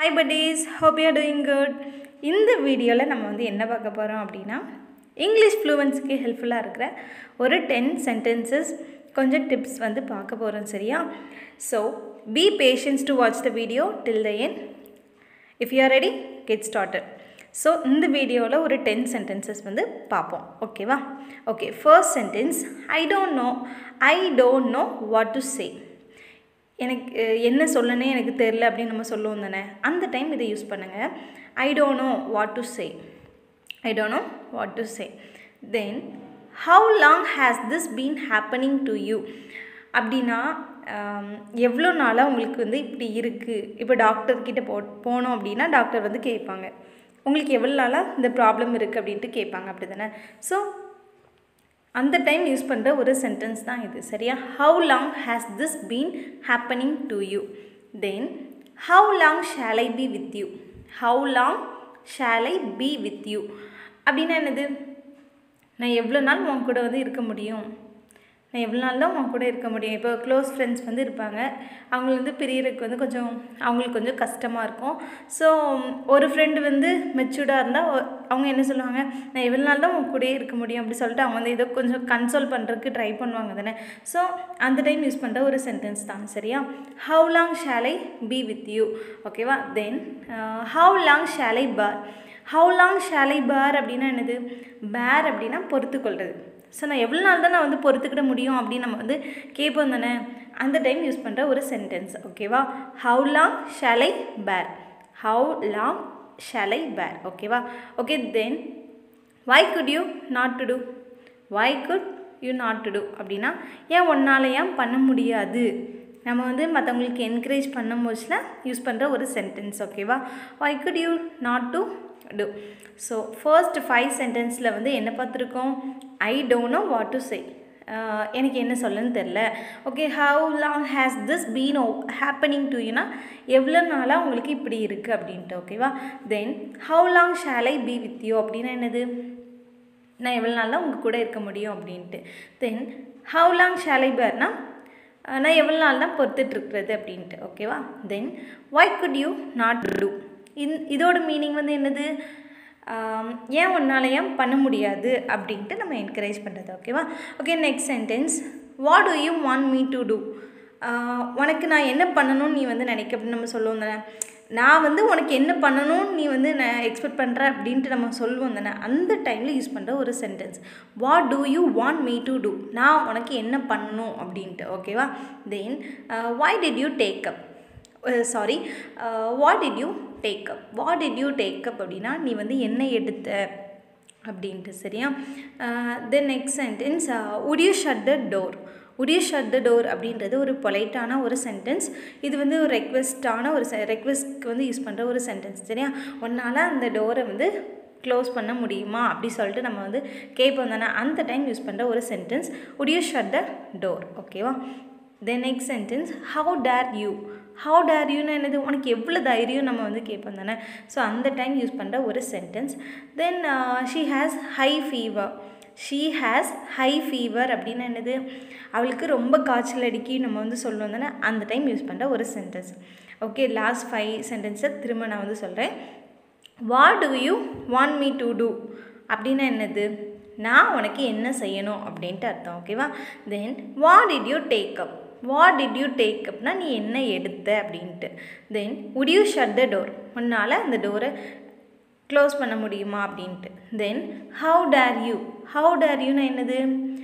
Hi buddies hope you are doing good இந்த வீடியோவில் நம்ம வந்து என்ன பார்க்க போகிறோம் அப்படின்னா இங்கிலீஷ் ஃப்ளூவன்ஸுக்கு ஹெல்ப்ஃபுல்லாக இருக்கிற ஒரு டென் சென்டென்சஸ் கொஞ்சம் டிப்ஸ் வந்து பார்க்க போகிறோம் சரியா so be patience to watch the video till the end if you are ready get started so இந்த வீடியோவில் ஒரு டென் சென்டென்சஸ் வந்து பார்ப்போம் ஓகேவா okay first sentence I don't know I don't know what to say எனக்கு அஹ், என்ன சொல்லனே எனக்கு தெரில அப்படின்னு நம்ம சொல்லுவோம் தானே அந்த டைம் இதை யூஸ் பண்ணுங்கள் I don't know what to say I don't know what to say then how long has this been happening to you அப்படின்னா ஆம், எவ்வளோ நாளாக உங்களுக்கு வந்து இப்படி இருக்குது இப்போ டாக்டர்கிட்ட போ போனோம் அப்படின்னா டாக்டர் வந்து கேட்பாங்க உங்களுக்கு எவ்வளோ நாளாக இந்த ப்ராப்ளம் இருக்குது அப்படின்ட்டு கேட்பாங்க அப்படி தானே ஸோ அந்த டைம் யூஸ் பண்ணுற ஒரு சென்டென்ஸ் தான் இது சரியா how long has this been happening to you then how long shall I be with you how long shall I be with you அப்படின்னா என்னது நான் எவ்வளோ நாள் உன் கூட வந்து இருக்க முடியும் நான் எவ்வளோ நாள் தான் உன் கூட இருக்க முடியும் இப்போ க்ளோஸ் ஃப்ரெண்ட்ஸ் வந்து இருப்பாங்க அவங்கள வந்து பிரியறதுக்கு வந்து கொஞ்சம் அவங்களுக்கு கொஞ்சம் கஷ்டமாக இருக்கும் ஸோ ஒரு ஃப்ரெண்டு வந்து மெச்சூர்டாக இருந்தால் அவங்க என்ன சொல்லுவாங்க நான் எவ்வளோ நாள் தான் உன் கூடயே இருக்க முடியும் அப்படி சொல்லிட்டு அவங்க வந்து ஏதோ கொஞ்சம் கன்சோல் பண்ணுறதுக்கு ட்ரை பண்ணுவாங்க தானே ஸோ அந்த டைம் யூஸ் பண்ணுற ஒரு சென்டென்ஸ் தான் சரியா how long shall I be with you ஓகேவா then how long shall I bear how long shall I bear அப்படின்னா என்னது பேர் அப்படின்னா பொறுத்துக்கொள்வது ஸோ நான் எவ்வளோ நாள் தான் நான் வந்து பொறுத்துக்கிட முடியும் அப்படின்னு நம்ம வந்து கேட்போம் தானே அந்த டைம் யூஸ் பண்ணுற ஒரு சென்டென்ஸ் ஓகேவா ஹவு லாங் ஷால் ஐ பேர் how long shall I bear ஓகேவா okay then why could you not to do why could you not to do அப்படின்னா ஏன் ஒன்றால் ஏன் பண்ண முடியாது நம்ம வந்து மற்றவங்களுக்கு என்கரேஜ் பண்ணும் போதுல யூஸ் பண்ணுற ஒரு சென்டென்ஸ் ஓகேவா why could you not to do so first five சென்டென்ஸில் வந்து என்ன பார்த்துருக்கோம் I don't know what to say எனக்கு என்ன சொல்லன்னு தெரில okay how long has this been oh happening to யூனா எவ்வளோ நாளாக உங்களுக்கு இப்படி இருக்குது அப்படின்ட்டு ஓகேவா then how long shall I be with you அப்படின்னா என்னது நான் எவ்வளோ நாள் தான் உங்கள் கூட இருக்க முடியும் அப்படின்ட்டு then how long shall I பேர்னா நான் எவ்வளோ நாள் தான் பொறுத்துட்ருக்கிறது அப்படின்ட்டு ஓகேவா then why could you not do இந் இதோட மீனிங் வந்து என்னது ஆம், ஏன் உன்னால் ஏன் பண்ண முடியாது அப்படின்ட்டு நம்ம என்கரேஜ் பண்ணுறது ஓகேவா okay next sentence what do you want me to do உனக்கு நான் என்ன பண்ணணும்னு நீ வந்து நினைக்க அப்படின்னு நம்ம சொல்லுவோம் தானே நான் வந்து உனக்கு என்ன பண்ணணும்னு நீ வந்து நான் எக்ஸ்பெக்ட் பண்ணுற அப்படின்ட்டு நம்ம சொல்லுவோம் தானே அந்த டைமில் யூஸ் பண்ணுற ஒரு sentence what do you want me to do நான் உனக்கு என்ன பண்ணணும் அப்படின்ட்டு ஓகேவா then why did you take up sorry what did you take up what did you take up அப்படின்னா நீ வந்து என்ன எடுத்த அப்படின்ட்டு சரியா then next sentence would you shut the door would you shut the door அப்படின்றது ஒரு பொலைட்டான ஒரு சென்டென்ஸ் இது வந்து ஒரு ரெக்வெஸ்டான ஒரு ரெக்வெஸ்ட்க்கு வந்து யூஸ் பண்ணுற ஒரு சென்டென்ஸ் சரியா உன்னால் அந்த டோரை வந்து க்ளோஸ் பண்ண முடியுமா அப்படி சொல்லிட்டு நம்ம வந்து கேட்போம் தானே அந்த டைம் யூஸ் பண்ணுற ஒரு sentence would you shut the door ஓகேவா then next sentence how dare you how dare யூன்னு என்னது உனக்கு எவ்வளோ தைரியம் நம்ம வந்து கேட்போம் தானே ஸோ அந்த டைம் யூஸ் பண்ணுற ஒரு sentence then she has high fever she has high fever அப்படின்னு என்னது அவளுக்கு ரொம்ப காய்ச்சல் அடிக்கி நம்ம வந்து சொல்லுவோம் தானே அந்த டைம் யூஸ் பண்ணுற ஒரு சென்டென்ஸ் ஓகே லாஸ்ட் ஃபைவ் சென்டென்ஸை திரும்ப நான் வந்து சொல்கிறேன் what do you want me to do அப்படின்னா என்னது நான் உனக்கு என்ன செய்யணும் அப்படின்ட்டு அர்த்தம் ஓகேவா then what did you take up what did you take அப்னா நீ என்ன எடுத்த அப்படின்ட்டு then would you shut the door உன்னால் அந்த டோரை க்ளோஸ் பண்ண முடியுமா அப்படின்ட்டு then how dare you how dare யூனா என்னது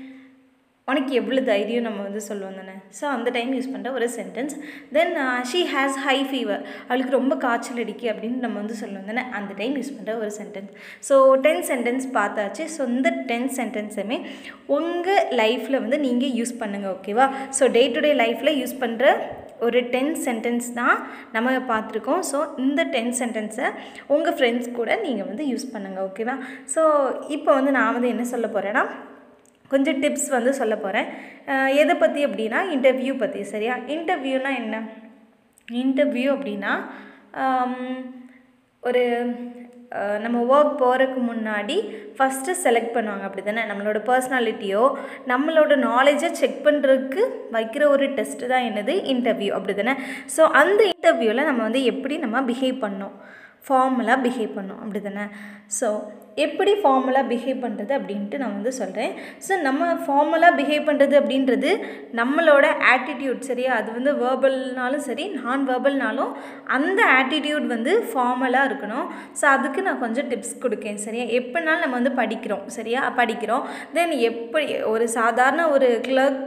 உனக்கு எவ்வளோ தைரியம் நம்ம வந்து சொல்லுவோம் தானே ஸோ அந்த டைம் யூஸ் பண்ணுற ஒரு sentence then she has high fever அவளுக்கு ரொம்ப காய்ச்சல் அடிக்கி அப்படின்னு நம்ம வந்து சொல்லுவோம் தானே அந்த டைம் யூஸ் பண்ணுற ஒரு சென்டென்ஸ் ஸோ டென் சென்டென்ஸ் பார்த்தாச்சு ஸோ இந்த டென் சென்டென்ஸுமே உங்கள் லைஃப்பில் வந்து நீங்கள் யூஸ் பண்ணுங்கள் ஓகேவா ஸோ டே டு டே லைஃப்பில் யூஸ் பண்ணுற ஒரு டென் சென்டென்ஸ் தான் நம்ம பார்த்துருக்கோம் ஸோ இந்த டென் சென்டென்ஸை உங்கள் ஃப்ரெண்ட்ஸ் கூட நீங்கள் வந்து யூஸ் பண்ணுங்கள் ஓகேவா ஸோ இப்போ வந்து நான் வந்து என்ன சொல்ல போகிறேன்னா கொஞ்சம் டிப்ஸ் வந்து சொல்ல போகிறேன் எதை பற்றி அப்படின்னா இன்டர்வியூ பற்றி சரியா இன்டர்வியூனா என்ன இன்டர்வியூ அப்படின்னா ஆம், ஒரு அஹ், நம்ம ஒர்க் போகிறதுக்கு முன்னாடி ஃபஸ்ட்டு செலக்ட் பண்ணுவாங்க அப்படி தானே நம்மளோட பர்சனாலிட்டியோ நம்மளோட நாலேஜை செக் பண்ணுறதுக்கு வைக்கிற ஒரு டெஸ்ட்டு தான் என்னது இன்டர்வியூ அப்படி தானே ஸோ அந்த இன்டர்வியூவில் நம்ம வந்து எப்படி நம்ம பிஹேவ் பண்ணோம் ஃபார்மலாக பிஹேவ் பண்ணோம் அப்படி தானே ஸோ எப்படி ஃபார்மலாக பிஹேவ் பண்ணுறது அப்படின்ட்டு நான் வந்து சொல்கிறேன் ஸோ நம்ம ஃபார்மலாக பிஹேவ் பண்ணுறது அப்படின்றது நம்மளோட ஆட்டிடியூட் சரியா அது வந்து வேர்பல்னாலும் சரி நான் வேர்பல்னாலும் அந்த ஆட்டிடியூட் வந்து ஃபார்மலாக இருக்கணும் ஸோ அதுக்கு நான் கொஞ்சம் டிப்ஸ் கொடுக்கேன் சரியா எப்படினாலும் நம்ம வந்து படிக்கிறோம் சரியா படிக்கிறோம் தென் எப்படி ஒரு சாதாரண ஒரு கிளர்க்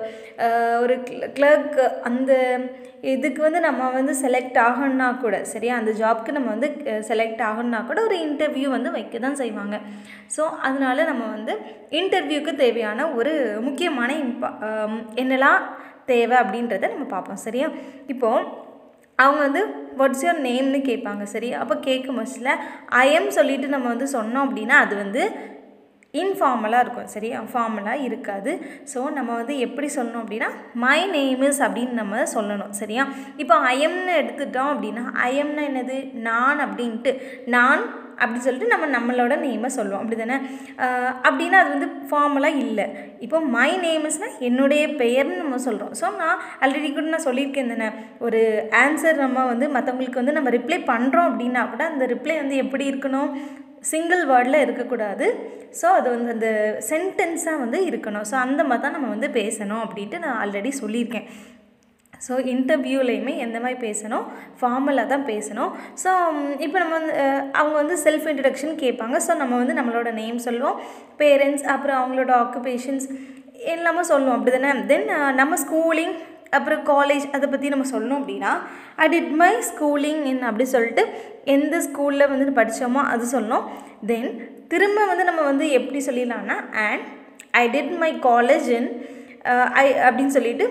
ஒரு கிளர்க் அந்த இதுக்கு வந்து நம்ம வந்து செலக்ட் ஆகணும்னா கூட சரியா அந்த ஜாப்க்கு நம்ம வந்து செலக்ட் ஆகணும்னா கூட ஒரு இன்டர்வியூ வந்து வைக்க தான் செய்வாங்க ஸோ அதனால நம்ம வந்து இன்டர்வியூக்கு தேவையான ஒரு முக்கியமான இம்பா ஆம், என்னெல்லாம் தேவை அப்படின்றத நம்ம பார்ப்போம் சரியா இப்போது அவங்க வந்து வாட்ஸ் யுவர் நேம்னு கேட்பாங்க சரி அப்போ கேட்கும் பட்சத்தில் ஐஎம் சொல்லிட்டு நம்ம வந்து சொன்னோம் அப்படின்னா அது வந்து இன்ஃபார்மலாக இருக்கும் சரியா ஃபார்மலாக இருக்காது ஸோ நம்ம வந்து எப்படி சொல்லணும் அப்படின்னா மை நேம் இஸ் அப்படின்னு நம்ம சொல்லணும் சரியா இப்போ ஐஎம்னு எடுத்துட்டோம் அப்படின்னா ஐஎம்னா என்னது நான் அப்படின்ட்டு நான் அப்படி சொல்லிட்டு நம்ம நம்மளோட நேமை சொல்லுவோம் அப்படி தானே அப்படின்னா அது வந்து ஃபார்மலாக இல்லை இப்போ மை நேம்ஸ்னால் என்னுடைய பெயர்னு நம்ம சொல்கிறோம் ஸோ நான் ஆல்ரெடி கூட நான் சொல்லியிருக்கேன் தானே ஒரு ஆன்சர் நம்ம வந்து மற்றவங்களுக்கு வந்து நம்ம ரிப்ளை பண்ணுறோம் அப்படின்னா கூட அந்த ரிப்ளை வந்து எப்படி இருக்கணும் சிங்கிள் வேர்டில் இருக்கக்கூடாது ஸோ அது வந்து அந்த சென்டென்ஸாக வந்து இருக்கணும் ஸோ அந்த மாதிரி தான் நம்ம வந்து பேசணும் அப்படின்ட்டு நான் ஆல்ரெடி சொல்லியிருக்கேன் ஸோ இன்டர்வியூலையுமே எந்த மாதிரி பேசணும் ஃபார்மலாக தான் பேசணும் ஸோ இப்போ நம்ம வந்து அஹ், அவங்க வந்து செல்ஃப் இன்ட்ரடக்ஷன் கேட்பாங்க ஸோ நம்ம வந்து நம்மளோட நேம் சொல்லுவோம் பேரண்ட்ஸ் அப்புறம் அவங்களோட ஆக்குபேஷன்ஸ் எல்லாமே சொல்லுவோம் அப்படி தானே தென் நம்ம ஸ்கூலிங் அப்புறம் காலேஜ் அதை பற்றி நம்ம சொல்லணும் அப்படின்னா I did my schooling in அப்படி சொல்லிட்டு எந்த ஸ்கூலில் வந்து படித்தோமோ அது சொல்லணும் தென் திரும்ப வந்து நம்ம வந்து எப்படி சொல்லிடலாம்னா and I did my college in I அப்படின்னு சொல்லிட்டு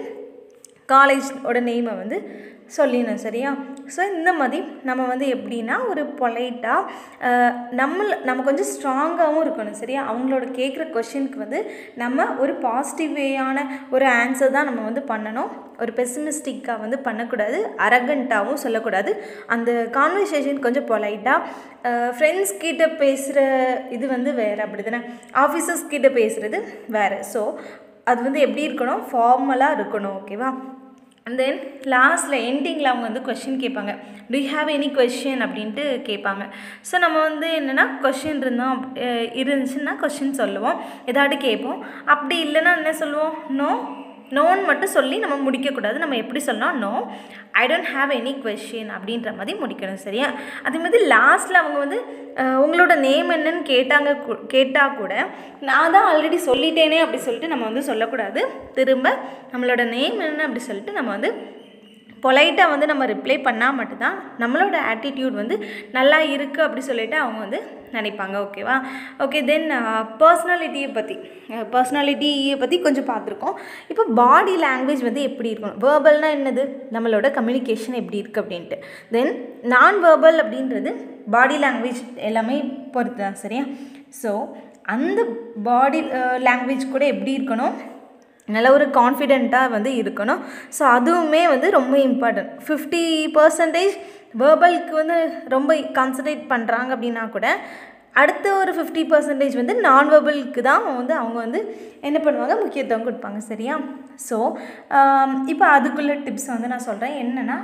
காலேஜோட நேமை வந்து சொல்லிடணும் சரியா ஸோ இந்த மாதிரி நம்ம வந்து எப்படின்னா ஒரு பொலைட்டாக நம்ம நம்ம கொஞ்சம் ஸ்ட்ராங்காகவும் இருக்கணும் சரியா அவங்களோட கேட்குற கொஷினுக்கு வந்து நம்ம ஒரு பாசிட்டிவ் வேயான ஒரு ஆன்சர் தான் நம்ம வந்து பண்ணணும் ஒரு பெசிமிஸ்டிக்காக வந்து பண்ணக்கூடாது அரகண்ட்டாகவும் சொல்லக்கூடாது அந்த கான்வர்சேஷன் கொஞ்சம் பொலைட்டாக ஃப்ரெண்ட்ஸ் கிட்ட பேசுகிற இது வந்து வேறு அப்படி தானே ஆஃபீஸர்ஸ் கிட்ட பேசுகிறது வேறு ஸோ அது வந்து எப்படி இருக்கணும் ஃபார்மலாக இருக்கணும் ஓகேவா அண்ட் தென் லாஸ்ட்டில் எண்டிங்கில் அவங்க வந்து கொஷின் கேட்பாங்க do you have any question அப்படின்ட்டு கேட்பாங்க ஸோ நம்ம வந்து என்னென்னா கொஷின் இருந்தோம் அப்- அஹ் இருந்துச்சுன்னா கொஷின் சொல்லுவோம் ஏதாட்டு கேட்போம் அப்படி இல்லைன்னா என்ன சொல்லுவோம் நோ நோன்னு மட்டும் சொல்லி நம்ம முடிக்கக்கூடாது நம்ம எப்படி சொல்லணும் no I don't have any question அப்படின்ற மாதிரி முடிக்கணும் சரியா அதே மாதிரி லாஸ்ட்டில் அவங்க வந்து அஹ், உங்களோட நேம் என்னன்னு கேட்டாங்க கூ- கேட்டால் கூட நான் தான் ஆல்ரெடி சொல்லிட்டேனே அப்படி சொல்லிட்டு நம்ம வந்து சொல்லக்கூடாது திரும்ப நம்மளோட நேம் என்ன அப்படி சொல்லிட்டு நம்ம வந்து பொலைட்டாக வந்து நம்ம ரிப்ளை பண்ணால் மட்டும்தான் நம்மளோட ஆட்டிடியூட் வந்து நல்லா இருக்குது அப்படி சொல்லிட்டு அவங்க வந்து நினைப்பாங்க ஓகேவா ஓகே தென் பர்சனாலிட்டியை பற்றி பர்சனாலிட்டியை பற்றி கொஞ்சம் பார்த்துருக்கோம் இப்போ பாடி லாங்குவேஜ் வந்து எப்படி இருக்கணும் வேர்பல்னால் என்னது நம்மளோட கம்யூனிகேஷன் எப்படி இருக்குது அப்படின்ட்டு தென் நான் வேர்பல் அப்படின்றது பாடி லாங்குவேஜ் எல்லாமே பொறுத்து தான் சரியா ஸோ அந்த பாடி லாங்குவேஜ் கூட எப்படி இருக்கணும் நல்ல ஒரு கான்ஃபிடெண்ட்டாக வந்து இருக்கணும் ஸோ அதுவுமே வந்து ரொம்ப இம்பார்ட்டன்ட் ஃபிஃப்டி பர்சன்டேஜ் வேர்பலுக்கு வந்து ரொம்ப கான்சன்ட்ரேட் பண்ணுறாங்க அப்படின்னா கூட அடுத்த ஒரு ஃபிஃப்டி பர்சன்டேஜ் வந்து நான் வெர்பலுக்கு தான் வந்து அவங்க வந்து என்ன பண்ணுவாங்க முக்கியத்துவம் கொடுப்பாங்க சரியா ஸோ இப்போ அதுக்குள்ள டிப்ஸ் வந்து நான் சொல்கிறேன் என்னென்னா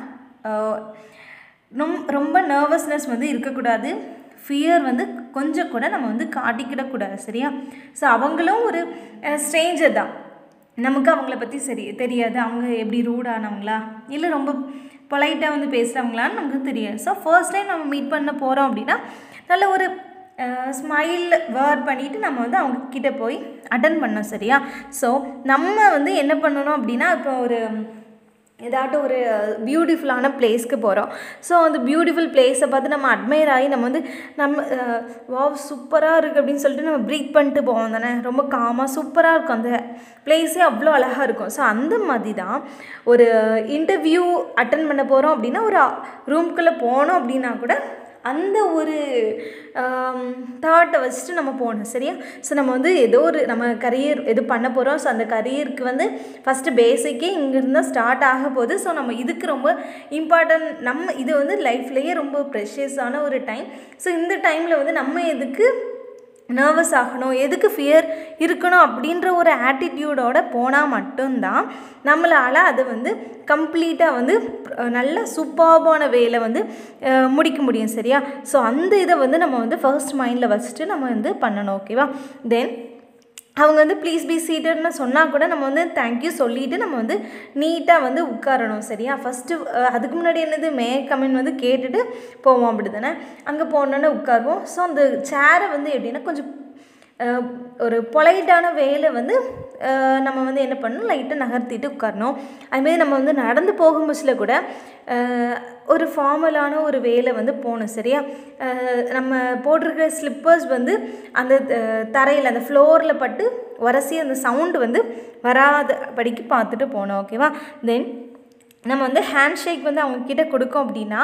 ரொம் ரொம்ப நர்வஸ்னஸ் வந்து இருக்கக்கூடாது ஃபியர் வந்து கொஞ்சம் கூட நம்ம வந்து காட்டிக்கிடக்கூடாது சரியா ஸோ அவங்களும் ஒரு ஸ்ட்ரேஞ்சர் தான் நமக்கு அவங்கள பற்றி சரி தெரியாது அவங்க எப்படி ரூடானவங்களா இல்லை ரொம்ப பொலைட்டாக வந்து பேசுகிறவங்களான்னு நமக்கு தெரியாது ஸோ ஃபர்ஸ்ட் டைம் நம்ம மீட் பண்ண போகிறோம் அப்படின்னா நல்ல ஒரு ஸ்மைல் வேர் பண்ணிவிட்டு நம்ம வந்து அவங்க கிட்ட போய் அட்டன் பண்ணோம் சரியா ஸோ நம்ம வந்து என்ன பண்ணணும் அப்படின்னா இப்போ ஒரு ஏதாட்டும் ஒரு பியூட்டிஃபுல்லான பிளேஸ்க்கு போகிறோம் ஸோ அந்த பியூட்டிஃபுல் பிளேஸை பார்த்து நம்ம அட்மையர் ஆகி நம்ம வந்து நம்ம வாவ் சூப்பராக இருக்குது அப்படின்னு சொல்லிட்டு நம்ம ப்ரீத் பண்ணிட்டு போவோம் தானே ரொம்ப காமாக சூப்பராக இருக்கும் அந்த பிளேஸே அவ்வளோ அழகாக இருக்கும் ஸோ அந்த மாதிரி தான் ஒரு இன்டர்வியூ அட்டன் பண்ண போகிறோம் அப்படின்னா ஒரு ரூம்குள்ளே போனோம் அப்படின்னா கூட அந்த ஒரு தாட்டை வச்சுட்டு நம்ம போகணும் சரியா ஸோ நம்ம வந்து ஏதோ ஒரு நம்ம கரியர் எது பண்ண போகிறோம் ஸோ அந்த கரியருக்கு வந்து ஃபஸ்ட்டு பேசிக்கே இங்கேருந்து தான் ஸ்டார்ட் ஆக போகுது ஸோ நம்ம இதுக்கு ரொம்ப இம்பார்ட்டன்ட் நம்ம இது வந்து லைஃப்லேயே ரொம்ப ப்ரெஷியஸான ஒரு டைம் ஸோ இந்த டைமில் வந்து நம்ம எதுக்கு நர்வஸ் ஆகணும் எதுக்கு ஃபியர் இருக்கணும் அப்படின்ற ஒரு ஆட்டிடியூடோட போனால் மட்டும்தான் நம்மளால் அது வந்து கம்ப்ளீட்டாக வந்து நல்ல சூப்பர்பான வேலை வந்து முடிக்க முடியும் சரியா ஸோ அந்த இதை வந்து நம்ம வந்து ஃபர்ஸ்ட் மைண்டில் வச்சுட்டு நம்ம வந்து பண்ணணும் ஓகேவா தென் அவங்க வந்து ப்ளீஸ் பி சீட்டட்னு சொன்னால் கூட நம்ம வந்து தேங்க்யூ சொல்லிவிட்டு நம்ம வந்து நீட்டாக வந்து உட்காரணும் சரியா ஃபஸ்ட்டு அதுக்கு முன்னாடி என்னது மே கமெண்ட் வந்து கேட்டுட்டு போவோம் அப்படி தானே அங்கே போனோன்னே உட்காருவோம் ஸோ அந்த சேரை வந்து எப்படின்னா கொஞ்சம் ஒரு பொலைட்டான வேலை வந்து நம்ம வந்து என்ன பண்ணணும் லைட்டாக நகர்த்திட்டு உட்காரணும் அதுமாரி நம்ம வந்து நடந்து போகும் பஸ்ஸில் கூட ஒரு ஃபார்மலான ஒரு வேலை வந்து போகணும் சரியா நம்ம போட்டிருக்கிற ஸ்லிப்பர்ஸ் வந்து அந்த தரையில் அந்த ஃப்ளோரில் பட்டு உரசி அந்த சவுண்டு வந்து வராத படிக்கு பார்த்துட்டு போகணும் ஓகேவா தென் நம்ம வந்து ஹேண்ட் ஷேக் வந்து அவங்கக்கிட்ட கொடுக்கோம் அப்படின்னா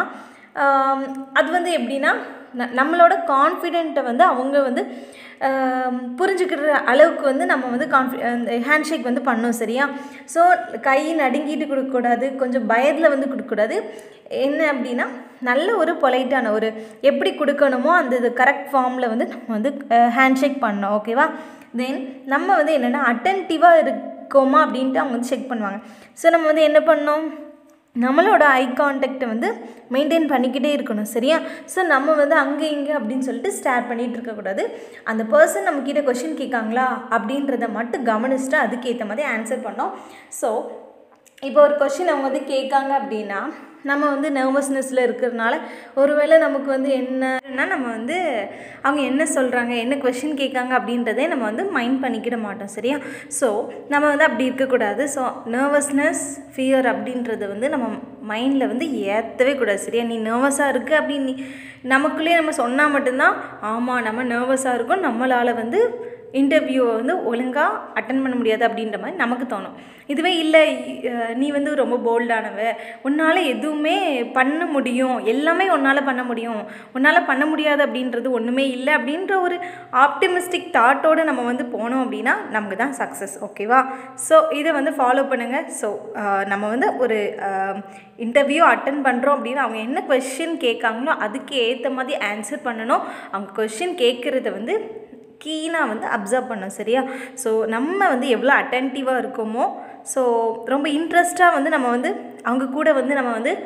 அது வந்து எப்படின்னா நம்மளோட கான்ஃபிடென்ட்டை வந்து அவங்க வந்து புரிஞ்சுக்கிற அளவுக்கு வந்து நம்ம வந்து கான்ஃபி ஹேண்ட் ஷேக் வந்து பண்ணோம் சரியா ஸோ கை நடுங்கிட்டு கொடுக்கக்கூடாது கொஞ்சம் பயத்தில் வந்து கொடுக்கக்கூடாது என்ன அப்படின்னா நல்ல ஒரு பொலைட்டான ஒரு எப்படி கொடுக்கணுமோ அந்த இது கரெக்ட் ஃபார்மில் வந்து நம்ம வந்து ஹேண்ட் ஷேக் பண்ணோம் ஓகேவா தென் நம்ம வந்து என்னென்னா அட்டன்டிவாக இருக்கோமா அப்படின்ட்டு அவங்க வந்து செக் பண்ணுவாங்க ஸோ நம்ம வந்து என்ன பண்ணோம் நம்மளோட ஐ கான்டாக்டை வந்து மெயின்டைன் பண்ணிக்கிட்டே இருக்கணும் சரியா ஸோ நம்ம வந்து அங்கே இங்கே அப்படின்னு சொல்லிட்டு ஸ்டார்ட் பண்ணிகிட்டு இருக்கக்கூடாது அந்த பர்சன் நம்மக்கிட்ட கொஷின் கேட்காங்களா அப்படின்றத மட்டும் கவனிச்சுட்டு அதுக்கேற்ற மாதிரி ஆன்சர் பண்ணோம் ஸோ இப்போ ஒரு கொஷின் அவங்க வந்து கேட்காங்க அப்படின்னா நம்ம வந்து நர்வஸ்னஸில் இருக்கிறதுனால ஒருவேளை நமக்கு வந்து என்னன்னா நம்ம வந்து அவங்க என்ன சொல்கிறாங்க என்ன கொஷின் கேட்காங்க அப்படின்றதே நம்ம வந்து மைண்ட் பண்ணிக்கிட மாட்டோம் சரியா ஸோ நம்ம வந்து அப்படி இருக்கக்கூடாது ஸோ நர்வஸ்னஸ் ஃபியர் அப்படின்றது வந்து நம்ம மைண்டில் வந்து ஏற்றவே கூடாது சரியா நீ நர்வஸாக இருக்குது அப்படின்னு நீ நமக்குள்ளேயே நம்ம சொன்னால் மட்டும்தான் ஆமாம் நம்ம நர்வஸாக இருக்கோம் நம்மளால் வந்து இன்டர்வியூவை வந்து ஒழுங்காக அட்டன் பண்ண முடியாது அப்படின்ற மாதிரி நமக்கு தோணும் இதுவே இல்லை நீ வந்து ரொம்ப போல்டானவ உன்னால் எதுவுமே பண்ண முடியும் எல்லாமே உன்னால் பண்ண முடியும் உன்னால் பண்ண முடியாது அப்படின்றது ஒன்றுமே இல்லை அப்படின்ற ஒரு ஆப்டிமிஸ்டிக் தாட்டோடு நம்ம வந்து போனோம் அப்படின்னா நமக்கு தான் சக்ஸஸ் ஓகேவா ஸோ இதை வந்து ஃபாலோ பண்ணுங்கள் ஸோ நம்ம வந்து ஒரு இன்டர்வியூ அட்டன் பண்ணுறோம் அப்படின்னா அவங்க என்ன கொஷின் கேட்காங்களோ அதுக்கு ஏற்ற மாதிரி ஆன்சர் பண்ணணும் அவங்க கொஷின் கேட்குறத வந்து கீனாக வந்து அப்சர்வ் பண்ணோம் சரியா ஸோ நம்ம வந்து எவ்வளோ அட்டன்டிவாக இருக்கோமோ ஸோ ரொம்ப இன்ட்ரெஸ்ட்டாக வந்து நம்ம வந்து அவங்க கூட வந்து நம்ம வந்து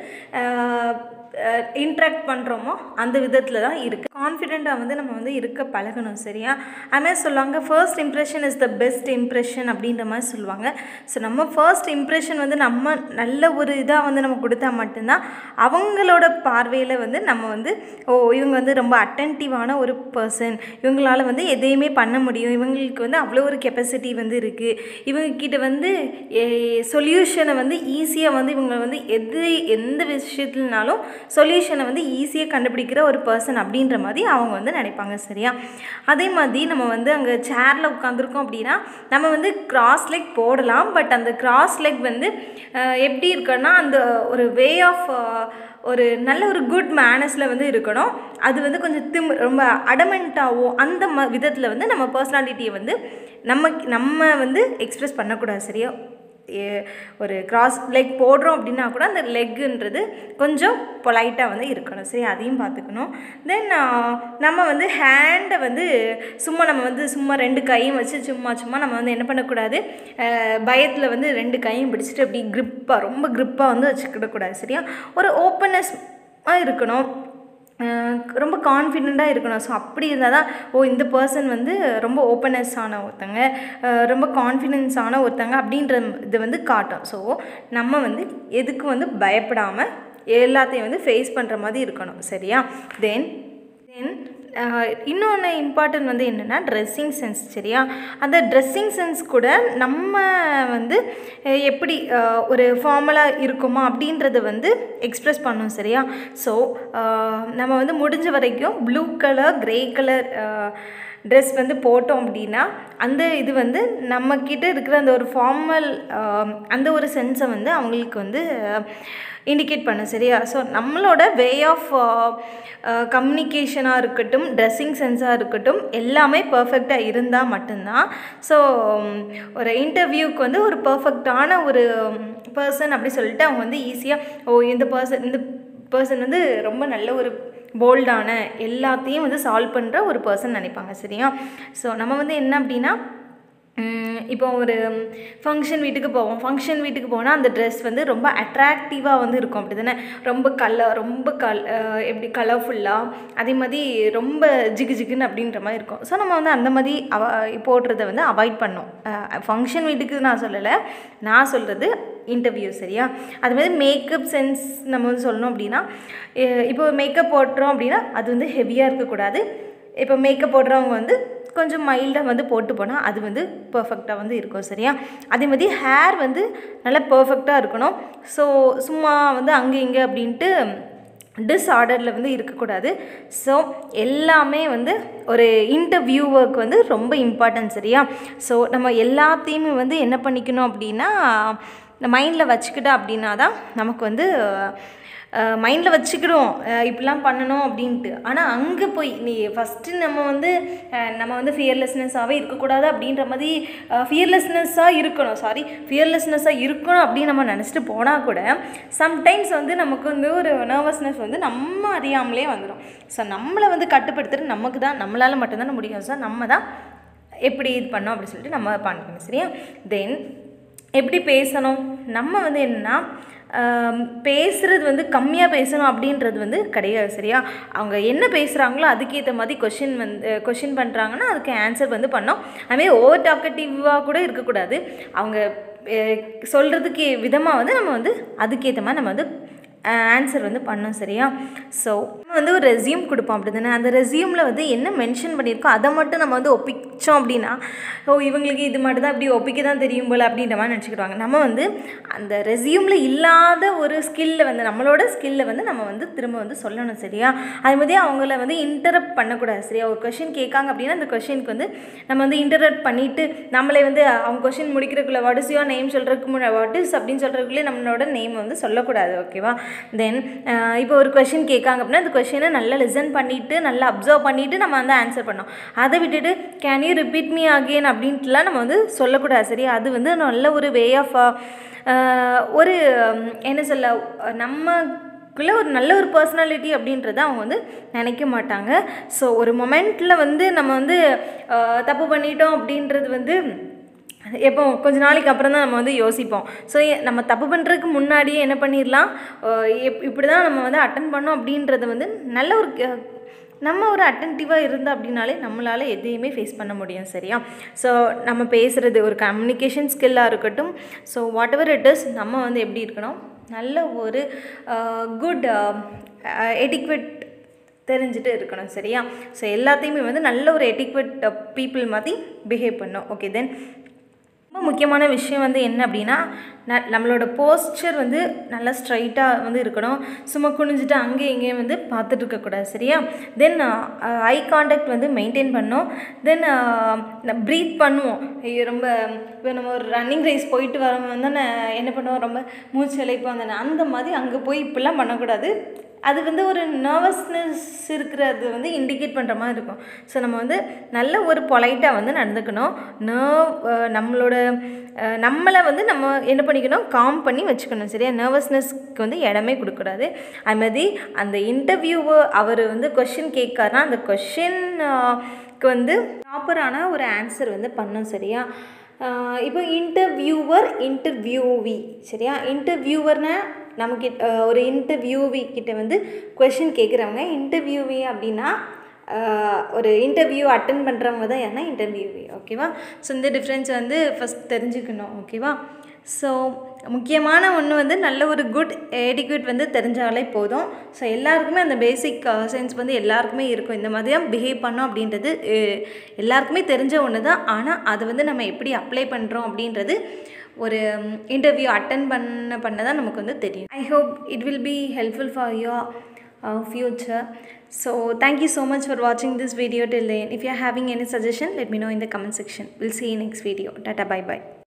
இன்ட்ராக்ட் பண்ணுறோமோ அந்த விதத்தில் தான் இருக்குது கான்ஃபிடெண்ட்டாக வந்து நம்ம வந்து இருக்க பழகணும் சரியா அதுமாதிரி சொல்லுவாங்க first impression is the best impression அப்படின்ற மாதிரி சொல்லுவாங்க ஸோ நம்ம ஃபர்ஸ்ட் இம்ப்ரெஷன் வந்து நம்ம நல்ல ஒரு இதாக வந்து நம்ம கொடுத்தா மட்டும்தான் அவங்களோட பார்வையில் வந்து நம்ம வந்து ஓ இவங்க வந்து ரொம்ப அட்டன்டிவான ஒரு பர்சன் இவங்களால் வந்து எதையுமே பண்ண முடியும் இவங்களுக்கு வந்து அவ்வளோ ஒரு கெப்பாசிட்டி வந்து இருக்குது இவங்கக்கிட்ட வந்து சொல்யூஷனை வந்து ஈஸியாக வந்து இவங்க வந்து எது எந்த விஷயத்துலனாலும் சொல்யூஷனை வந்து ஈஸியாக கண்டுபிடிக்கிற ஒரு பர்சன் அப்படின்ற மாதிரி அவங்க வந்து நினைப்பாங்க சரியா அதே மாதிரி நம்ம வந்து அங்கே சேரில் உட்காந்துருக்கோம் அப்படின்னா நம்ம வந்து கிராஸ் லெக் போடலாம் பட் அந்த கிராஸ் லெக் வந்து எப்படி இருக்குன்னா அந்த ஒரு வே ஆஃப் ஒரு நல்ல ஒரு குட் மேனஸில் வந்து இருக்கணும் அது வந்து கொஞ்சம் திம் ரொம்ப அடமெண்ட்டாவோ அந்த ம விதத்தில் வந்து நம்ம பர்சனாலிட்டியை வந்து நம்ம நம்ம வந்து எக்ஸ்ப்ரெஸ் பண்ணக்கூடாது சரியா ஒரு கிராஸ் லெக் போடுறோம் அப்படின்னா கூட அந்த லெக்குன்றது கொஞ்சம் பொலைட்டாக வந்து இருக்கணும் சரி அதையும் பார்த்துக்கணும் தென் நம்ம வந்து ஹேண்டை வந்து சும்மா நம்ம வந்து சும்மா ரெண்டு கையும் வச்சு சும்மா சும்மா நம்ம வந்து என்ன பண்ணக்கூடாது பயத்தில் வந்து ரெண்டு கையும் பிடிச்சிட்டு அப்படி க்ரிப்பாக ரொம்ப க்ரிப்பாக வந்து வச்சுக்கிடக்கூடாது சரியா ஒரு ஓப்பனஸ் இருக்கணும் ரொம்ப கான்ஃபிடெண்ட்டாக இருக்கணும் ஸோ அப்படி இருந்தால் தான் ஓ இந்த பர்சன் வந்து ரொம்ப ஓப்பனஸ் ஆன ஒருத்தங்க ரொம்ப கான்ஃபிடென்ஸ் ஆன ஒருத்தங்க அப்படின்ற இது வந்து காட்டும் ஸோ நம்ம வந்து எதுக்கு வந்து பயப்படாமல் எல்லாத்தையும் வந்து ஃபேஸ் பண்ணுற மாதிரி இருக்கணும் சரியா தென் தென் இன்னொன்று இம்பார்ட்டன்ட் வந்து என்னென்னா ட்ரெஸ்ஸிங் சென்ஸ் சரியா அந்த ட்ரெஸ்ஸிங் சென்ஸ் கூட நம்ம வந்து எப்படி ஒரு ஃபார்மலாக இருக்குமா அப்படின்றத வந்து எக்ஸ்ப்ரெஸ் பண்ணோம் சரியா ஸோ நம்ம வந்து முடிஞ்ச வரைக்கும் blue colour grey colour dress வந்து போட்டோம் அப்படின்னா அந்த இது வந்து நம்மக்கிட்ட இருக்கிற அந்த ஒரு ஃபார்மல் அந்த ஒரு சென்ஸை வந்து அவங்களுக்கு வந்து இண்டிகேட் பண்ண சரியா ஸோ நம்மளோட வே ஆஃப் கம்யூனிகேஷனாக இருக்கட்டும் ட்ரெஸ்ஸிங் சென்ஸாக இருக்கட்டும் எல்லாமே பர்ஃபெக்டாக இருந்தால் மட்டும்தான் ஸோ ஒரு இன்டர்வியூக்கு வந்து ஒரு பர்ஃபெக்டான ஒரு பர்சன் அப்படி சொல்லிட்டு அவங்க வந்து ஈஸியாக ஓ இந்த பர்சன் இந்த பர்சன் வந்து ரொம்ப நல்ல ஒரு போல்டான எல்லாத்தையும் வந்து சால்வ் பண்ணுற ஒரு பர்சன் நினைப்பாங்க சரியா ஸோ நம்ம வந்து என்ன அப்படின்னா இப்போ ஒரு ஃபங்க்ஷன் வீட்டுக்கு போவோம் ஃபங்க்ஷன் வீட்டுக்கு போனால் அந்த ட்ரெஸ் வந்து ரொம்ப அட்ராக்டிவாக வந்து இருக்கும் அப்படி தானே ரொம்ப கலர் ரொம்ப கல் எப்படி கலர்ஃபுல்லாக அதே மாதிரி ரொம்ப ஜிகு ஜிகுன்னு அப்படின்ற மாதிரி இருக்கும் ஸோ நம்ம வந்து அந்த மாதிரி அவ போடுறத வந்து அவாய்ட் பண்ணோம் ஃபங்க்ஷன் வீட்டுக்கு நான் சொல்லலை நான் சொல்கிறது இன்டர்வியூ சரியா அது மாதிரி மேக்கப் சென்ஸ் நம்ம வந்து சொல்லணும் அப்படின்னா இப்போ மேக்கப் போடுறோம் அப்படின்னா அது வந்து ஹெவியாக இருக்கக்கூடாது இப்போ மேக்கப் போடுறவங்க வந்து கொஞ்சம் மைல்டாக வந்து போட்டு போனால் அது வந்து பர்ஃபெக்டாக வந்து இருக்கும் சரியா அதே மாதிரி ஹேர் வந்து நல்லா பர்ஃபெக்டாக இருக்கணும் ஸோ சும்மா வந்து அங்கே இங்கே அப்படின்ட்டு டிஸ்ஆர்டரில் வந்து இருக்கக்கூடாது ஸோ எல்லாமே வந்து ஒரு இன்டர்வியூவர்க்கு வந்து ரொம்ப இம்பார்ட்டன்ட் சரியா ஸோ நம்ம எல்லாத்தையுமே வந்து என்ன பண்ணிக்கணும் அப்படின்னா மைண்டில் வச்சுக்கிட்டா அப்படின்னா தான் நமக்கு வந்து மைண்டில் வச்சுக்கிடும் இப்படிலாம் பண்ணணும் அப்படின்ட்டு ஆனால் அங்கே போய் நீ ஃபஸ்ட்டு நம்ம வந்து நம்ம வந்து ஃபியர்லெஸ்னஸ்ஸாகவே இருக்கக்கூடாது அப்படின்ற மாதிரி ஃபியர்லெஸ்னஸ்ஸாக இருக்கணும் சாரி ஃபியர்லெஸ்னஸ்ஸாக இருக்கணும் அப்படின்னு நம்ம நினச்சிட்டு போனால் கூட சம்டைம்ஸ் வந்து நமக்கு வந்து ஒரு நர்வஸ்னஸ் வந்து நம்ம அறியாமலே வந்துடும் ஸோ நம்மளை வந்து கட்டுப்படுத்துறது நமக்கு தான் நம்மளால் மட்டும்தானே முடியும் ஸோ நம்ம தான் எப்படி இது பண்ணோம் அப்படின்னு சொல்லிட்டு நம்ம பண்ணிக்கணும் சரியா தென் எப்படி பேசணும் நம்ம வந்து என்னென்னா பேசுகிறது வந்து கம்மியாக பேசணும் அப்படின்றது வந்து கிடையாது சரியா அவங்க என்ன பேசுகிறாங்களோ அதுக்கேற்ற மாதிரி கொஷின் வந்து கொஷின் பண்ணுறாங்கன்னா அதுக்கு ஆன்சர் வந்து பண்ணோம் அதுமாதிரி ஓவர் டாக்கட்டிவாக கூட இருக்கக்கூடாது அவங்க சொல்கிறதுக்கு விதமாக வந்து நம்ம வந்து அதுக்கேற்ற மாதிரி நம்ம வந்து ஆன்சர் வந்து பண்ணோம் சரியா ஸோ நம்ம வந்து ஒரு ரெசியூம் கொடுப்போம் அப்படி தானே அந்த ரெசியூமில் வந்து என்ன மென்ஷன் பண்ணியிருக்கோ அதை மட்டும் நம்ம வந்து ஒப்பிச்சோம் அப்படின்னா ஓ இவங்களுக்கு இது மட்டும் தான் அப்படி ஒப்பிக்க தான் தெரியும் போல் அப்படின்ற மாதிரி நினச்சிக்கிடுவாங்க நம்ம வந்து அந்த ரெசியூமில் இல்லாத ஒரு ஸ்கில்லை வந்து நம்மளோட ஸ்கில்லை வந்து நம்ம வந்து திரும்ப வந்து சொல்லணும் சரியா அது மாதிரி அவங்கள வந்து இன்டரப்ட் பண்ணக்கூடாது சரியா ஒரு கொஷின் கேட்காங்க அப்படின்னா அந்த கொஷினுக்கு வந்து நம்ம வந்து இன்டரப்ட் பண்ணிவிட்டு நம்மளே வந்து அவங்க கொஷின் முடிக்கிறதுக்குள்ள வாட் இஸ் யோர் நேம் சொல்கிறதுக்கு முன்னாடி வாட் இஸ் அப்படின்னு சொல்கிறதுக்குள்ளே நம்மளோட நேம் வந்து சொல்லக்கூடாது ஓகேவா தென் இப்போ ஒரு கொஷின் கேட்காங்க அப்படின்னா அந்த கொஷினை நல்லா லிசன் பண்ணிவிட்டு நல்லா அப்சர்வ் பண்ணிவிட்டு நம்ம வந்து ஆன்சர் பண்ணோம் அதை விட்டுட்டு can you repeat me again அப்படின்ட்டுலாம் நம்ம வந்து சொல்லக்கூடாது சரி அது வந்து நல்ல ஒரு வே ஆஃப் ஒரு என்ன சொல்ல நம்ம குள்ளே ஒரு நல்ல ஒரு பர்சனாலிட்டி அப்படின்றத அவங்க வந்து நினைக்க மாட்டாங்க ஸோ ஒரு மொமெண்ட்டில் வந்து நம்ம வந்து தப்பு பண்ணிட்டோம் அப்படின்றது வந்து எப்போ கொஞ்ச நாளைக்கு அப்புறம் தான் நம்ம வந்து யோசிப்போம் ஸோ நம்ம தப்பு பண்ணுறதுக்கு முன்னாடியே என்ன பண்ணிடலாம் எப் இப்படி தான் நம்ம வந்து அட்டன் பண்ணோம் அப்படின்றத வந்து நல்ல ஒரு நம்ம ஒரு அட்டன்டிவாக இருந்தோம் அப்படின்னாலே நம்மளால் எதையுமே ஃபேஸ் பண்ண முடியும் சரியா ஸோ நம்ம பேசுகிறது ஒரு கம்யூனிகேஷன் ஸ்கில்லாக இருக்கட்டும் so whatever it is நம்ம வந்து எப்படி இருக்கணும் நல்ல ஒரு குட் எடிக்வெட் தெரிஞ்சுட்டு இருக்கணும் சரியா ஸோ எல்லாத்தையுமே வந்து நல்ல ஒரு எட்டிக்வெட் பீப்புள் மாதிரி பிஹேவ் பண்ணும் ஓகே தென் ரொம்ப முக்கியமான விஷயம் வந்து என்ன அப்படின்னா ந நம்மளோட போஸ்டர் வந்து நல்லா ஸ்ட்ரைட்டாக வந்து இருக்கணும் சும்மா குனிஞ்சிட்டு அங்கேயும் இங்கேயும் வந்து பார்த்துட்டு இருக்கக்கூடாது சரியா தென் ஐ காண்டாக்ட் வந்து மெயின்டைன் பண்ணோம் தென் ப்ரீத் பண்ணுவோம் ஐயோ ரொம்ப இப்போ நம்ம ஒரு ரன்னிங் ரேஸ் போயிட்டு வரவங்க வந்து என்ன பண்ணுவோம் ரொம்ப மூச்சு இழைப்போம் தானே அந்த மாதிரி அங்கே போய் இப்படிலாம் பண்ணக்கூடாது அது வந்து ஒரு நர்வஸ்னஸ் இருக்கிறது வந்து இண்டிகேட் பண்ணுற மாதிரி இருக்கும் ஸோ நம்ம வந்து நல்ல ஒரு பொலைட்டாக வந்து நடந்துக்கணும் நர்வ் நம்மளோட நம்மளை வந்து நம்ம என்ன பண்ணிக்கணும் காம் பண்ணி வச்சுக்கணும் சரியா நர்வஸ்னஸ்க்கு வந்து இடமே கொடுக்கூடாது அது மாதிரி அந்த இன்டர்வியூவை அவர் வந்து கொஷின் கேட்காருன்னா அந்த கொஷின்க்கு வந்து ப்ராப்பரான ஒரு ஆன்சர் வந்து பண்ணும் சரியா இப்போ இன்டர்வியூவர் இன்டர்வியூவி சரியா இன்டர்வியூவர்னா நமக்கு ஒரு இன்டர்வியூவி கிட்ட வந்து கொஷின் கேட்குறவங்க இன்டர்வியூவி அப்படின்னா ஒரு இன்டர்வியூ அட்டன் பண்ணுறவங்க தான் யாருன்னா இன்டர்வியூவி ஓகேவா ஸோ இந்த டிஃப்ரென்ஸ் வந்து ஃபஸ்ட் தெரிஞ்சுக்கணும் ஓகேவா ஸோ முக்கியமான ஒன்று வந்து நல்ல ஒரு குட் எடிக்யூட் வந்து தெரிஞ்சாலே போதும் ஸோ எல்லாருக்குமே அந்த பேசிக் சென்ஸ் வந்து எல்லாருக்குமே இருக்கும் இந்த மாதிரி தான் பிஹேவ் பண்ணோம் அப்படின்றது எல்லாருக்குமே தெரிஞ்ச ஒன்று தான் ஆனால் அதை வந்து நம்ம எப்படி அப்ளை பண்ணுறோம் அப்படின்றது ஒரு இன்டர்வியூ அட்டன் பண்ண பண்ண தான் நமக்கு வந்து தெரியும் I hope it will be helpful for your uh, future. So thank you so much for watching this video till then. If you are having any suggestion, let me know in the comment section. We'll see you next video. Tata bye bye.